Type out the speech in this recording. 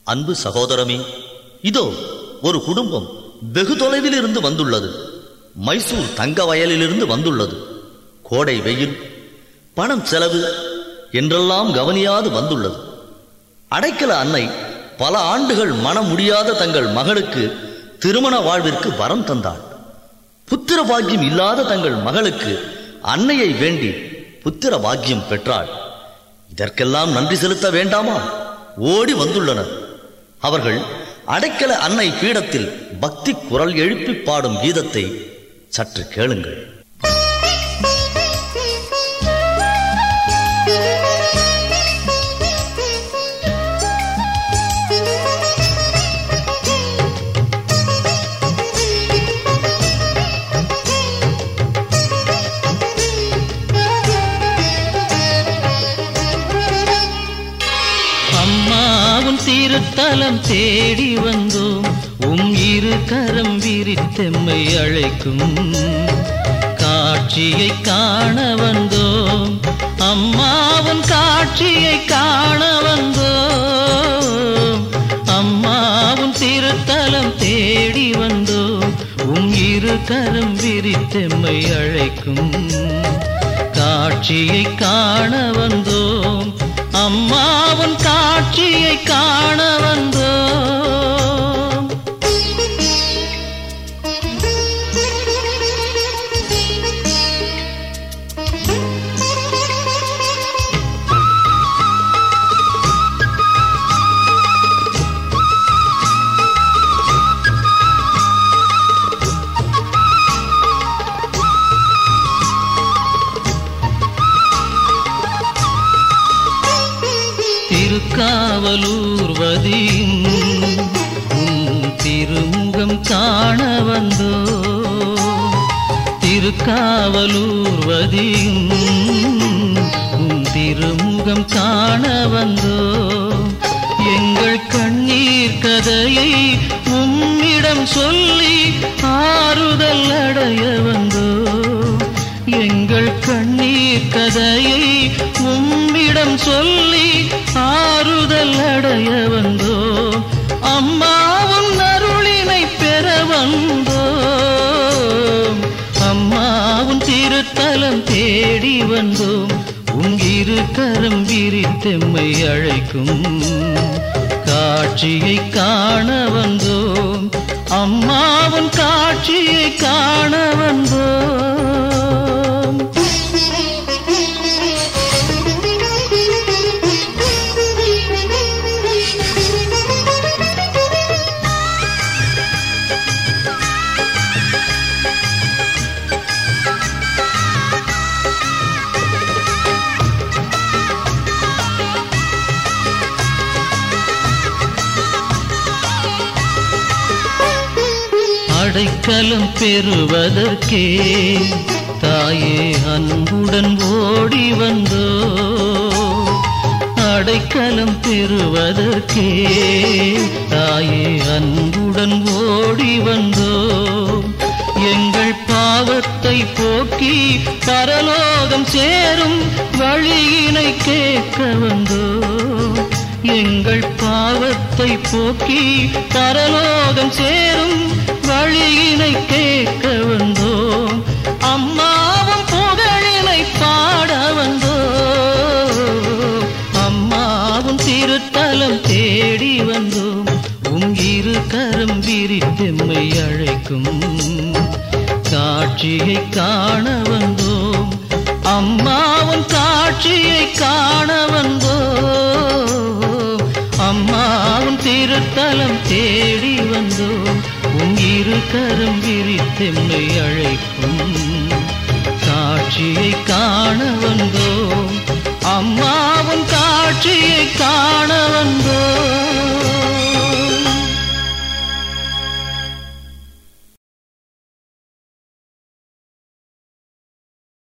அன்பு சகோதரமே இதோ ஒரு குடும்பம் வெகு தொலைவில் இருந்து வந்துள்ளது மைசூர் தங்க வயலிலிருந்து வந்துள்ளது கோடை வெயில் பணம் செலவு என்றெல்லாம் கவனியாது வந்துள்ளது அடைக்கல அன்னை பல ஆண்டுகள் மனம் முடியாத தங்கள் மகளுக்கு திருமண வாழ்விற்கு வரம் தந்தாள் புத்திர பாக்கியம் இல்லாத தங்கள் மகளுக்கு அன்னையை வேண்டி புத்திர பாக்கியம் பெற்றாள் இதற்கெல்லாம் நன்றி செலுத்த வேண்டாமா ஓடி வந்துள்ளனர் அவர்கள் அடைக்கல அன்னை பீடத்தில் பக்தி குரல் எழுப்பி பாடும் கீதத்தை சற்று கேளுங்கள் அம்மாவும் திருத்தலம் தேடி வந்தோம் உம் இரு கரம் விரித்தெம்மை அழைக்கும் காட்சியை காண வந்தோம் அம்மாவும் காட்சியை காண வந்தோம் அம்மாவும் திருத்தலம் தேடி வந்தோம் உம் இரு கரம் விரித்தெம்மை அழைக்கும் காட்சியை காண வந்தோம் அம்மாவும் காட்சியை காண வந்தோம் திருக்காவலூர்வதியும் உம் திருமுகம் காண வந்தோ திருக்காவலூர்வதியும் உம் திருமுகம் காண வந்தோ எங்கள் கண்ணீர் கதையை உம்மிடம் சொல்லி ஆறுதல் அடைய வந்தோ எங்கள் கண்ணீர் கதையை உம்மிடம் சொல்லி ஆறுதல் அடைய வந்தோ அம்மாவும் அருளினை பெற வந்தோம் அம்மாவும் திருத்தலம் தேடி வந்தோம் உங்கிரு கரம் விரித்தெம்மை அழைக்கும் காட்சியை காண வந்தோம் அம்மாவும் காட்சியை காண வந்தோம் அடைக்கலம் பெறுவதற்கே தாயே அன்புடன் ஓடி வந்தோ அடைக்கலம் பெறுவதற்கே தாயே அன்புடன் ஓடி வந்தோ எங்கள் பாவத்தை போக்கி பரலோகம் சேரும் வழியினை கேட்க வந்தோ எங்கள் பாவத்தை போக்கி பரலோகம் சேரும் வழியினை கேட்க வந்தோம் அம்மாவும் புகழினை பாட வந்தோம் அம்மாவும் திருத்தலம் தேடி வந்தோம் உம் இரு கரம் விரித்தெம்மை அழைக்கும் காட்சியை காண வந்தோம் அம்மாவும் காட்சியை காண வந்தோம் அம்மாவும் திருத்தலம் தேடி வந்தோம் உம் இரு கரம் விரித்தெம்மை அழைக்கும் காட்சியை காண வந்தோம் அம்மாவும் காட்சியை காண